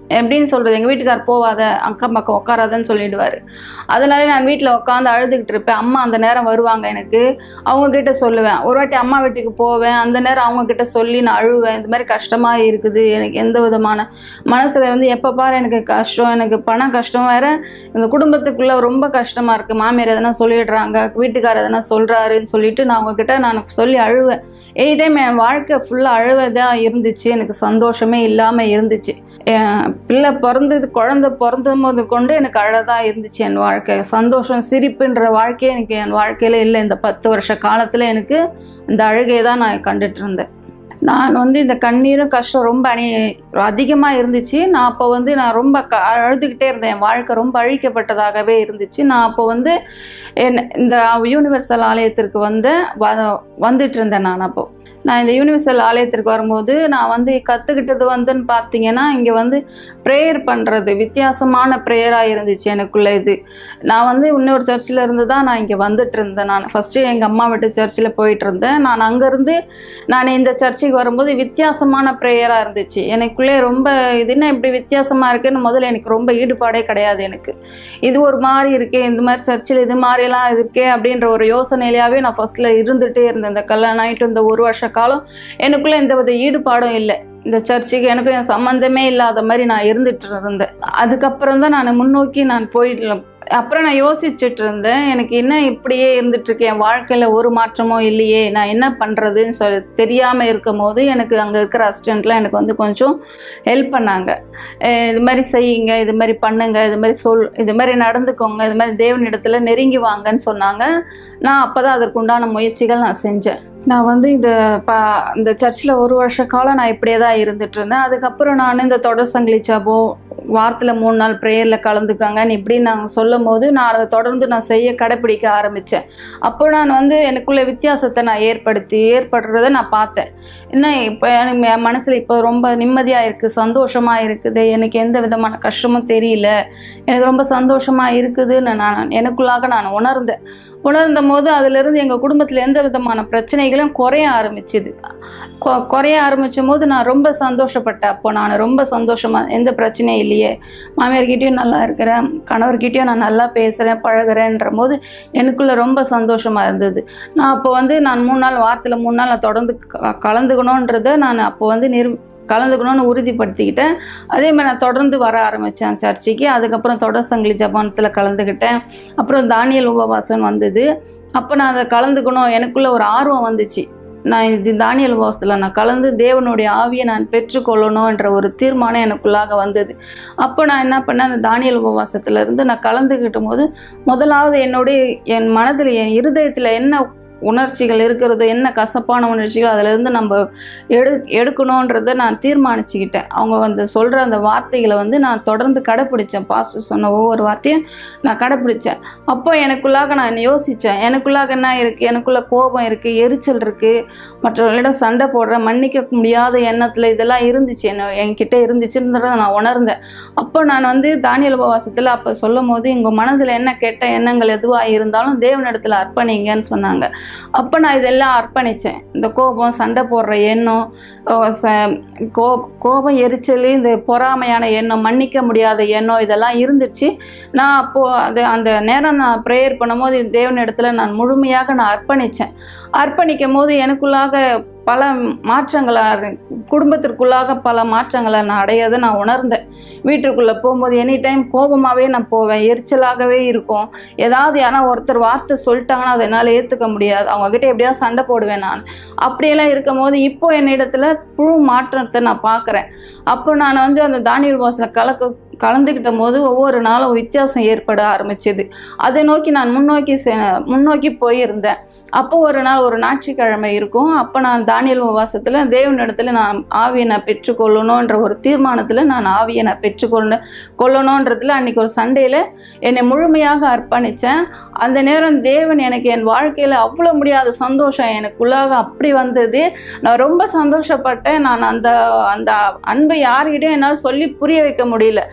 எப்படின்னு சொல்கிறது எங்கள் வீட்டுக்கார் போவாத அக்கம் பக்கம் உட்காராதன்னு சொல்லிடுவார் அதனால நான் வீட்டில் உட்காந்து அழுதுகிட்டு இருப்பேன் அம்மா அந்த நேரம் வருவாங்க எனக்கு அவங்க கிட்ட சொல்லுவேன் ஒரு வாட்டி அம்மா வீட்டுக்கு போவேன் அந்த நேரம் அவங்க கிட்ட சொல்லி நான் அழுவேன் இந்த மாதிரி கஷ்டமாக இருக்குது எனக்கு எந்த விதமான மனசில் வந்து எப்போ பாரு எனக்கு கஷ்டம் எனக்கு பணம் கஷ்டம் வேற இந்த குடும்பத்துக்குள்ளே ரொம்ப கஷ்டமாக இருக்குது மாமியார் எதனா சொல்லிடுறாங்க வீட்டுக்காரர் எதனா சொல்கிறாருன்னு சொல்லிட்டு நான் அவங்கக்கிட்ட நான் சொல்லி அழுவேன் எனி டைம் என் வாழ்க்கை ஃபுல்லாக அழுவதாக இருந்துச்சு எனக்கு சந்தோஷமே இல்லாமல் இருந்துச்சு என் பிள்ளை பிறந்தது குழந்த பிறந்த போது கொண்டு எனக்கு அழகாக இருந்துச்சு என் வாழ்க்கை சந்தோஷம் சிரிப்புன்ற வாழ்க்கையே எனக்கு என் வாழ்க்கையில் இல்லை இந்த பத்து வருஷ காலத்தில் எனக்கு இந்த அழுகையை தான் நான் கண்டுட்டு இருந்தேன் நான் வந்து இந்த கண்ணீரும் கஷ்டம் ரொம்ப அணி அதிகமாக இருந்துச்சு நான் அப்போ வந்து நான் ரொம்ப க அழுதுகிட்டே இருந்தேன் என் வாழ்க்கை ரொம்ப அழிக்கப்பட்டதாகவே இருந்துச்சு நான் அப்போ வந்து என் இந்த யூனிவர்சல் ஆலயத்திற்கு வந்து வ வந்துட்டு இருந்தேன் நான் அப்போ நான் இந்த யூனிவர்சல் ஆலயத்திற்கு வரும்போது நான் வந்து கற்றுக்கிட்டது வந்துன்னு பார்த்தீங்கன்னா இங்கே வந்து ப்ரேயர் பண்ணுறது வித்தியாசமான ப்ரேயராக இருந்துச்சு எனக்குள்ளே இது நான் வந்து இன்னொரு சர்ச்சில் இருந்து தான் நான் இங்கே வந்துட்டு இருந்தேன் நான் ஃபஸ்ட்டு எங்கள் அம்மா வீட்டு சர்ச்சில் போயிட்டு இருந்தேன் நான் அங்கேருந்து நான் இந்த சர்ச்சுக்கு வரும்போது வித்தியாசமான ப்ரேயராக இருந்துச்சு எனக்குள்ளே ரொம்ப இது என்ன இப்படி வித்தியாசமாக இருக்குன்னு முதல்ல எனக்கு ரொம்ப ஈடுபாடே கிடையாது எனக்கு இது ஒரு மாதிரி இருக்கே இந்த மாதிரி சர்ச்சில் இது மாதிரிலாம் இருக்கே அப்படின்ற ஒரு யோசனையிலேயே நான் ஃபஸ்ட்டில் இருந்துகிட்டே இருந்தேன் இந்த கல்யாணம் ஆகிட்டு இந்த ஒரு வருஷ காலம் எனக்குள்ளே எந்த வித ஈடுபாடும் இல்லை இந்த சர்ச்சுக்கு எனக்கும் என் சம்மந்தமே இல்லாத மாதிரி நான் இருந்துட்டு இருந்தேன் அதுக்கப்புறம் தான் நான் முன்னோக்கி நான் போயிட்டு அப்புறம் நான் யோசிச்சுட்டு இருந்தேன் எனக்கு என்ன இப்படியே இருந்துட்டுருக்கு என் வாழ்க்கையில் ஒரு மாற்றமும் இல்லையே நான் என்ன பண்ணுறதுன்னு சொல்லி தெரியாமல் இருக்கும் போது எனக்கு அங்கே இருக்கிற அசிஸ்டண்ட்லாம் எனக்கு வந்து கொஞ்சம் ஹெல்ப் பண்ணாங்க அஹ் இது மாதிரி செய்யுங்க இது மாதிரி பண்ணுங்க இது மாதிரி சொல் இது மாதிரி நடந்துக்கோங்க இது மாதிரி தேவனிடத்தில் நெருங்கி வாங்கன்னு சொன்னாங்க நான் அப்போ தான் அதற்குண்டான முயற்சிகள் நான் செஞ்சேன் நான் வந்து இந்த ப இந்த சர்ச்சில் ஒரு வருஷ காலம் நான் இப்படியே தான் இருந்துட்டு இருந்தேன் அதுக்கப்புறம் நான் இந்த தொடர் சங்கிலி சபோ வாரத்தில் மூணு நாள் ப்ரேயரில் கலந்துக்காங்கன்னு இப்படி நாங்கள் சொல்லும் போது நான் அதை தொடர்ந்து நான் செய்ய கடைப்பிடிக்க ஆரம்பித்தேன் அப்போ நான் வந்து எனக்குள்ள வித்தியாசத்தை நான் ஏற்படுத்தி ஏற்படுறத நான் பார்த்தேன் என்ன இப்போ எனக்கு என் மனசில் இப்போ ரொம்ப நிம்மதியாக இருக்குது சந்தோஷமாக இருக்குது எனக்கு எந்த விதமான கஷ்டமும் தெரியல எனக்கு ரொம்ப சந்தோஷமாக இருக்குதுன்னு நான் எனக்குள்ளாக நான் உணர்ந்தேன் உணர்ந்த போது அதிலிருந்து எங்கள் குடும்பத்தில் எந்த விதமான பிரச்சனைகளும் குறைய ஆரம்பிச்சுது கொ- குறைய ஆரம்பிச்சும் போது நான் ரொம்ப சந்தோஷப்பட்டேன் அப்போ நான் ரொம்ப சந்தோஷமாக எந்த பிரச்சனையும் இல்லையே மாமியார்கிட்டயும் நல்லா இருக்கிறேன் கணவர்கிட்டயும் நான் நல்லா பேசுகிறேன் பழகுறேன்ற போது எனக்குள்ளே ரொம்ப சந்தோஷமாக இருந்தது நான் அப்போ வந்து நான் மூணு நாள் வாரத்தில் மூணு நாள் நான் தொடர்ந்து க- கலந்துக்கணுன்றதை நான் அப்போ வந்து நிரு கலந்துக்கணும்னு உறுதிப்படுத்திக்கிட்டேன் அதே மாதிரி நான் தொடர்ந்து வர ஆரம்பித்தேன் சர்ச்சுக்கு அதுக்கப்புறம் தொடர் சங்கிலி ஜபானத்தில் கலந்துக்கிட்டேன் அப்புறம் தானியல் உபவாசம் வந்தது அப்போ நான் அதை கலந்துக்கணும் எனக்குள்ள ஒரு ஆர்வம் வந்துச்சு நான் இது தானியல் உபவாசத்தில் நான் கலந்து தேவனுடைய ஆவியை நான் பெற்றுக்கொள்ளணுன்ற ஒரு தீர்மானம் எனக்குள்ளாக வந்தது அப்போ நான் என்ன பண்ணேன் அந்த தானியல் உபவாசத்துல இருந்து நான் கலந்துக்கிட்டும் போது முதலாவது என்னுடைய என் மனதில் என் இருதயத்தில் என்ன உணர்ச்சிகள் இருக்கிறதோ என்ன கசப்பான உணர்ச்சிகள் அதிலிருந்து நம்ம எடு எடுக்கணுன்றதை நான் தீர்மானிச்சுக்கிட்டேன் அவங்க வந்து சொல்கிற அந்த வார்த்தைகளை வந்து நான் தொடர்ந்து கடைப்பிடிச்சேன் பாஸ்டர் சொன்ன ஒவ்வொரு வார்த்தையும் நான் கடைப்பிடிச்சேன் அப்போ எனக்குள்ளாக நான் யோசித்தேன் எனக்குள்ளாக என்ன இருக்குது எனக்குள்ள கோபம் இருக்குது எரிச்சல் இருக்குது மற்றவர்களிடம் சண்டை போடுறேன் மன்னிக்க முடியாத எண்ணத்தில் இதெல்லாம் இருந்துச்சு என்ன என்கிட்ட இருந்துச்சுன்றதை நான் உணர்ந்தேன் அப்போ நான் வந்து தானியல் உபவாசத்தில் அப்போ சொல்லும் போது எங்கள் மனதில் என்ன கெட்ட எண்ணங்கள் எதுவாக இருந்தாலும் தேவனிடத்தில் அர்ப்பணிங்கன்னு சொன்னாங்க அப்போ நான் இதெல்லாம் அர்ப்பணித்தேன் இந்த கோபம் சண்டை போடுற எண்ணம் ஓ, ச- கோ கோபம் எரிச்சல் இந்த பொறாமையான எண்ணம் மன்னிக்க முடியாத எண்ணம் இதெல்லாம் இருந்துச்சு நான் அப்போது அது அந்த நேரம் நான் ப்ரேயர் பண்ணும்போது தேவனிடத்தில் நான் முழுமையாக நான் அர்ப்பணித்தேன் அர்ப்பணிக்கும் போது எனக்குள்ளாக பல மாற்றங்களை அரு- குடும்பத்திற்குள்ளாக பல மாற்றங்களை நான் அடையதை நான் உணர்ந்தேன் வீட்டுக்குள்ளே போகும்போது எனி டைம் கோபமாகவே நான் போவேன் எரிச்சலாகவே இருக்கும் ஏதாவது யாரா ஒருத்தர் வார்த்தை சொல்லிட்டாங்கன்னா அதை என்னால் ஏற்றுக்க முடியாது அவங்கக்கிட்ட எப்படியாவது சண்டை போடுவேன் நான் அப்படியெல்லாம் இருக்கும் போது இப்போ என்னிடத்துல புழு மாற்றத்தை நான் பார்க்குறேன் அப்போ நான் வந்து அந்த தானியல் வாசனை கலக்க கலந்துக்கிட்ட போது ஒவ்வொரு நாளும் வித்தியாசம் ஏற்பட ஆரம்பிச்சது அதை நோக்கி நான் முன்னோக்கி செ- முன்னோக்கி போயிருந்தேன் அப்போ ஒரு நாள் ஒரு ஞாயிற்றுக்கிழமை இருக்கும் அப்போ நான் தானியல் உபவாசத்தில் தேவனிடத்தில் நான் ஆவியை நான் பெற்றுக்கொள்ளணுன்ற ஒரு தீர்மானத்தில் நான் ஆவியை நான் பெற்றுக்கொள்ள கொள்ளணுன்றதுல அன்றைக்கி ஒரு சண்டேல என்னை முழுமையாக அர்ப்பணித்தேன் அந்த நேரம் தேவன் எனக்கு என் வாழ்க்கையில் அவ்வளோ முடியாத சந்தோஷம் எனக்குள்ளாக அப்படி வந்தது நான் ரொம்ப சந்தோஷப்பட்டேன் நான் அந்த அந்த அன்பை யார்கிட்டயும் என்னால் சொல்லி புரிய வைக்க முடியல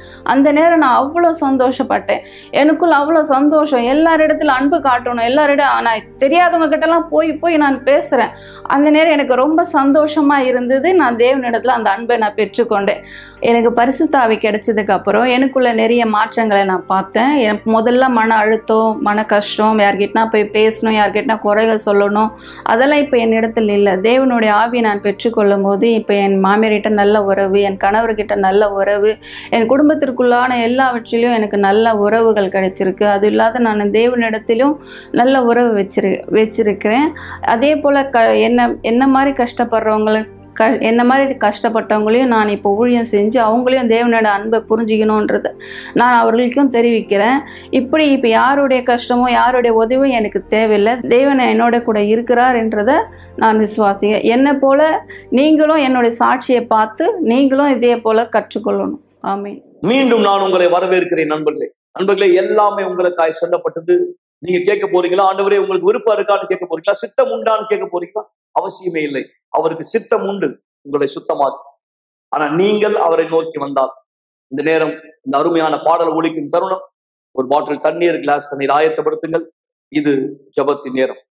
அந்த நேரம் நான் அவ்வளோ சந்தோஷப்பட்டேன் எனக்குள்ள அவ்வளோ சந்தோஷம் எல்லாரிடத்துல அன்பு காட்டணும் எல்லாரிடம் நான் தெரியாதவங்க கிட்டலாம் போய் போய் நான் பேசுகிறேன் அந்த நேரம் எனக்கு ரொம்ப சந்தோஷமாக இருந்தது நான் தேவனிடத்துல அந்த அன்பை நான் பெற்றுக்கொண்டேன் எனக்கு பரிசுத்தாவி கிடைச்சதுக்கு அப்புறம் எனக்குள்ள நிறைய மாற்றங்களை நான் பார்த்தேன் எனக்கு முதல்ல மன அழுத்தம் மன கஷ்டம் யார்கிட்டனா போய் பேசணும் யார்கிட்டனா குறைகள் சொல்லணும் அதெல்லாம் இப்போ என் இடத்துல இல்லை தேவனுடைய ஆவியை நான் பெற்றுக்கொள்ளும் போது இப்போ என் மாமியார்கிட்ட நல்ல உறவு என் கணவர்கிட்ட நல்ல உறவு என் குடும்பத்திற்குள்ளான எல்லாவற்றிலும் எனக்கு நல்ல உறவுகள் கிடைச்சிருக்கு அது இல்லாத நான் தேவனிடத்திலும் நல்ல உறவு வச்சிரு வச்சிருக்கிறேன் அதே போல் க என்ன என்ன மாதிரி கஷ்டப்படுறவங்களுக்கு க என்ன மாதிரி கஷ்டப்பட்டவங்களையும் நான் இப்போ ஊழியம் செஞ்சு அவங்களையும் தேவனோட அன்பை புரிஞ்சுக்கணுன்றதை நான் அவர்களுக்கும் தெரிவிக்கிறேன் இப்படி இப்போ யாருடைய கஷ்டமோ யாருடைய உதவியும் எனக்கு தேவையில்லை தேவன் என்னோட கூட இருக்கிறார் என்றதை நான் விசுவாசிங்க என்னை போல நீங்களும் என்னுடைய சாட்சியை பார்த்து நீங்களும் இதே போல கற்றுக்கொள்ளணும் ஆமீன்
மீண்டும் நான் உங்களை வரவேற்கிறேன் நண்பர்களே நண்பர்களே எல்லாமே உங்களுக்காய் சொல்லப்பட்டது நீங்க கேட்க போறீங்களா ஆண்டவரே உங்களுக்கு விருப்பம் இருக்கான்னு கேட்க போறீங்களா சித்தம் உண்டான்னு கேட்க போறீங்களா அவசியமே இல்லை அவருக்கு சித்தம் உண்டு உங்களை சுத்தமாக்கும் ஆனா நீங்கள் அவரை நோக்கி வந்தால் இந்த நேரம் இந்த அருமையான பாடல் ஒலிக்கும் தருணம் ஒரு பாட்டில் தண்ணீர் கிளாஸ் தண்ணீர் ஆயத்தப்படுத்துங்கள் இது ஜபத்தின் நேரம்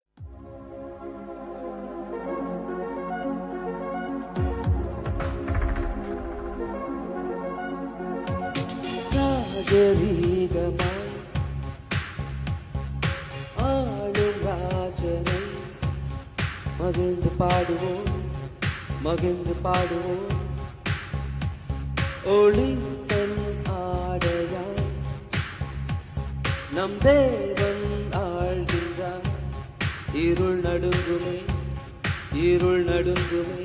ராஜரீகமாய் ஆளும் ராஜனை மகிழ்ந்து பாடுவோம் மகிழ்ந்து பாடுவோம் ஒளி தன் ஆடையாய் நம் தேவன் ஆழ்கின்றார் இருள் நடுங்குமே இருள் நடுங்குமே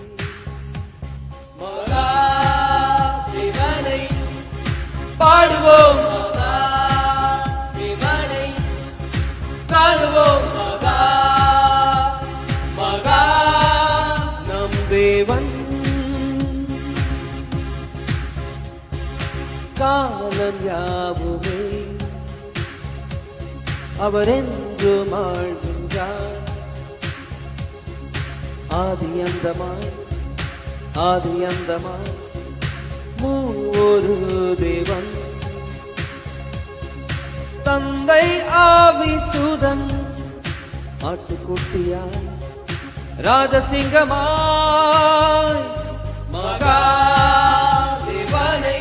மகா சிவனை பாடுவோம் மகா சிவனை காணுவோம் மகா மகா நம் தேவன் காலம் யாவுமே அவர் என்றும் ஆழ்கின்றார் ஆதி அந்தமாய் ஆதி அந்தமாய் மூவொரு தேவன் தந்தை ஆவி சுதன் ஆட்டுக்குட்டியாய் ராஜசிங்கமாய் மகா தேவனை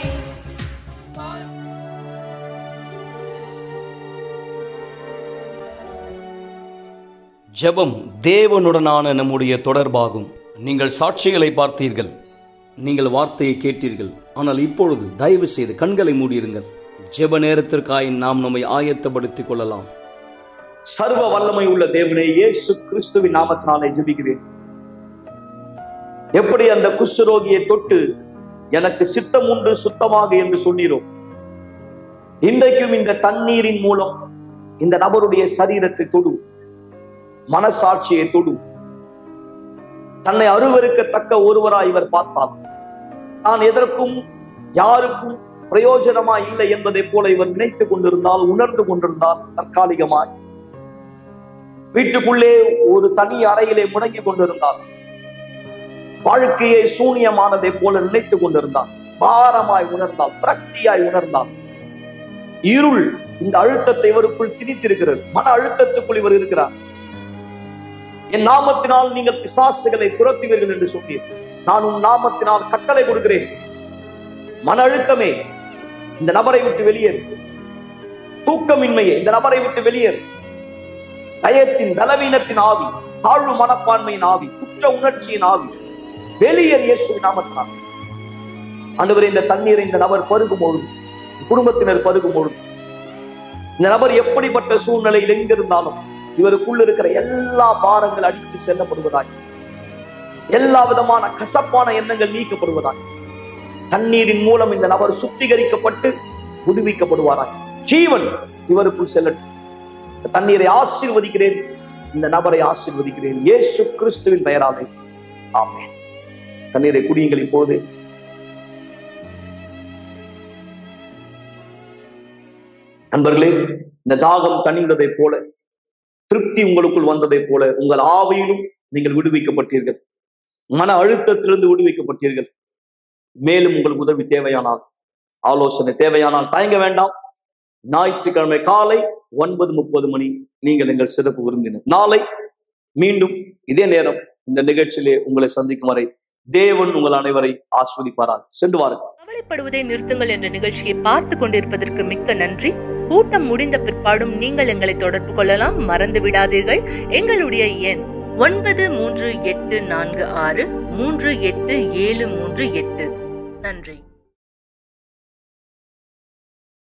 ஜெபம் தேவனுடனான நம்முடைய தொடர்பாகும் நீங்கள் சாட்சிகளை பார்த்தீர்கள் நீங்கள் வார்த்தையை கேட்டீர்கள் ஆனால் இப்பொழுது தயவு செய்து கண்களை மூடியிருங்கள் ஜெப நேரத்திற்காய் நாம் நம்மை ஆயத்தப்படுத்திக் கொள்ளலாம் சர்வ வல்லமை உள்ள தேவனே இயேசு கிறிஸ்துவின் நாமத்தினாலே ஜெபிக்கிறேன் எப்படி அந்த குஷ்டரோகியை தொட்டு எனக்கு சித்தம் உண்டு சுத்தமாக என்று சொன்னீரோ இன்றைக்கும் இந்த தண்ணீரின் மூலம் இந்த நபருடைய சரீரத்தை தொடு மனசாட்சியை தொடு தன்னை அருவருக்கத்தக்க ஒருவராய் இவர் பார்த்தார் நான் எதற்கும் யாருக்கும் பிரயோஜனமா இல்லை என்பதை போல இவர் நினைத்துக் கொண்டிருந்தால் உணர்ந்து கொண்டிருந்தால் தற்காலிகமாய் வீட்டுக்குள்ளே ஒரு தனி அறையிலே முடங்கிக் கொண்டிருந்தார் வாழ்க்கையை சூனியமானதை போல நினைத்துக் கொண்டிருந்தார் பாரமாய் உணர்ந்தால் பிரக்தியாய் உணர்ந்தார் இருள் இந்த அழுத்தத்தை இவருக்குள் திணித்திருக்கிறது மன அழுத்தத்துக்குள் இவர் இருக்கிறார் என் நாமத்தினால் நீங்கள் பிசாசுகளை துரத்துவீர்கள் என்று சொன்னீர் நான் உன் நாமத்தினால் கட்டளை கொடுக்கிறேன் மன அழுத்தமே இந்த நபரை விட்டு வெளியேறு தூக்கமின்மையே இந்த நபரை விட்டு வெளியேறு பயத்தின் பலவீனத்தின் ஆவி தாழ்வு மனப்பான்மையின் ஆவி குற்ற உணர்ச்சியின் ஆவி வெளியேறு இயேசுவின் நாமத்தினால் ஆண்டவரே இந்த தண்ணீரை இந்த நபர் பருகும் பொழுது குடும்பத்தினர் பருகும் பொழுது இந்த நபர் எப்படிப்பட்ட சூழ்நிலையில் எங்கிருந்தாலும் இவருக்குள் இருக்கிற எல்லா பாரங்கள் அடித்து செல்லப்படுவதாய் எல்லா விதமான கசப்பான எண்ணங்கள் நீக்கப்படுவதாய் தண்ணீரின் மூலம் இந்த நபர் சுத்திகரிக்கப்பட்டு விடுவிக்கப்படுவாராய் ஜீவன் இவருக்குள் செல்லட்டும் இந்த தண்ணீரை ஆசீர்வதிக்கிறேன் இந்த நபரை ஆசீர்வதிக்கிறேன் இயேசு கிறிஸ்துவின் பெயராலே ஆமென் தண்ணீரை குடியுங்கள் இப்பொழுது நண்பர்களே இந்த தாகம் தணிந்ததை போல திருப்தி உங்களுக்குள் வந்ததை போல உங்கள் ஆவியிலும் நீங்கள் விடுவிக்கப்பட்டீர்கள் மன அழுத்தத்திலிருந்து விடுவிக்கப்பட்டீர்கள் மேலும் உங்களுக்கு உதவி தேவையானால் ஆலோசனை தேவையானால் தயங்க வேண்டாம் ஞாயிற்றுக்கிழமை காலை ஒன்பது முப்பது மணி நீங்கள் எங்கள் சிறப்பு விருந்தினர் நாளை மீண்டும் இதே நேரம் இந்த நிகழ்ச்சியிலே உங்களை சந்திக்கும் வரை தேவன் உங்கள் அனைவரை ஆஸ்வதிப்பாரால் சென்று வாருங்கள்
கவலைப்படுவதை நிறுத்துங்கள் என்ற நிகழ்ச்சியை பார்த்து கொண்டிருப்பதற்கு மிக்க நன்றி கூட்டம் முடிந்த பிற்பாடும் நீங்கள் எங்களை தொடர்பு கொள்ளலாம் மறந்து விடாதீர்கள் எங்களுடைய எண் ஒன்பது மூன்று எட்டு நான்கு ஆறு மூன்று எட்டு ஏழு மூன்று எட்டு நன்றி